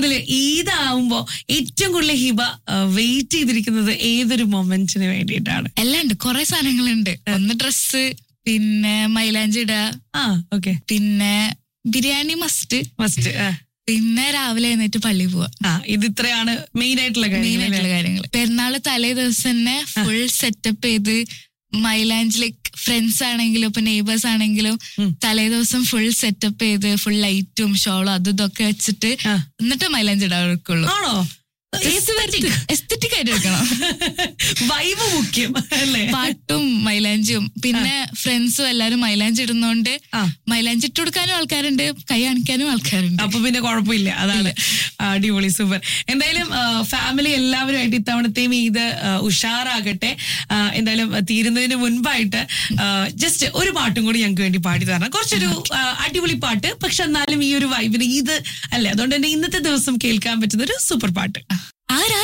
മുതൽ ഈദാവുമ്പോ ഏറ്റവും കൂടുതൽ ഹിബ വെയിറ്റ് ചെയ്തിരിക്കുന്നത് ഏതൊരു മൊമെന്റിന് വേണ്ടിയിട്ടാണ് എല്ലാം ഉണ്ട് കുറെ സാധനങ്ങളുണ്ട് ഒന്ന് ഡ്രസ്സ് പിന്നെ മൈലാഞ്ചി ഇടുക ആ ഓക്കെ പിന്നെ ബിരിയാണി മസ്റ്റ് ഫസ്റ്റ് പിന്നെ രാവിലെ എഴുന്നേറ്റ് പള്ളി പോവാ ആ ഇത് ഇത്രയാണ് മെയിൻ ആയിട്ടുള്ള മെയിൻ കാര്യം ആയിട്ടുള്ള കാര്യങ്ങൾ പെരുന്നാള് തലേ ദിവസം തന്നെ ഫുൾ സെറ്റപ്പ് ചെയ്ത് മൈലാഞ്ചി ലൈക്ക് ഫ്രണ്ട്സ് ആണെങ്കിലും ഇപ്പൊ നെയ്ബേഴ്സ് ആണെങ്കിലും ഉം. തലേ ദിവസം ഫുൾ സെറ്റപ്പ് ചെയ്ത് ഫുൾ ലൈറ്റും ഷോളും അതും ഇതൊക്കെ വെച്ചിട്ട് ആ. എന്നിട്ട് മൈലാഞ്ചി ഇടാൻ എടുക്കുള്ളൂ ആണോ എസ്തറ്റിക് ആയിട്ട് എടുക്കണം വൈബ് മുഖ്യം അല്ലേ പാട്ടും മൈലാഞ്ചിയും പിന്നെ ഫ്രണ്ട്സും എല്ലാരും മൈലാഞ്ചി ഇടുന്നോണ്ട് ആ. മൈലാഞ്ചി ഇട്ട് കൊടുക്കാനും ആൾക്കാരുണ്ട് കൈ കാണിക്കാനും ആൾക്കാരുണ്ട് അപ്പൊ പിന്നെ കുഴപ്പമില്ല അതാണ് അടിപൊളി സൂപ്പർ എന്തായാലും ഫാമിലി എല്ലാവരുമായിട്ട് ഇത്തവണത്തെയും ഇത് ആ, ഉഷാറാകട്ടെ ആ, എന്തായാലും ആ, തീരുന്നതിന് മുൻപായിട്ട് ജസ്റ്റ് ഒരു പാട്ടും കൂടി ഞങ്ങൾക്ക് വേണ്ടി പാടി തരണം കുറച്ചൊരു ആ, അടിപൊളി പാട്ട് പക്ഷെ എന്നാലും ഈ ഒരു വൈബിന് ഇത് അല്ലേ അതുകൊണ്ട് തന്നെ ഇന്നത്തെ ദിവസം കേൾക്കാൻ പറ്റുന്ന ഒരു സൂപ്പർ പാട്ട്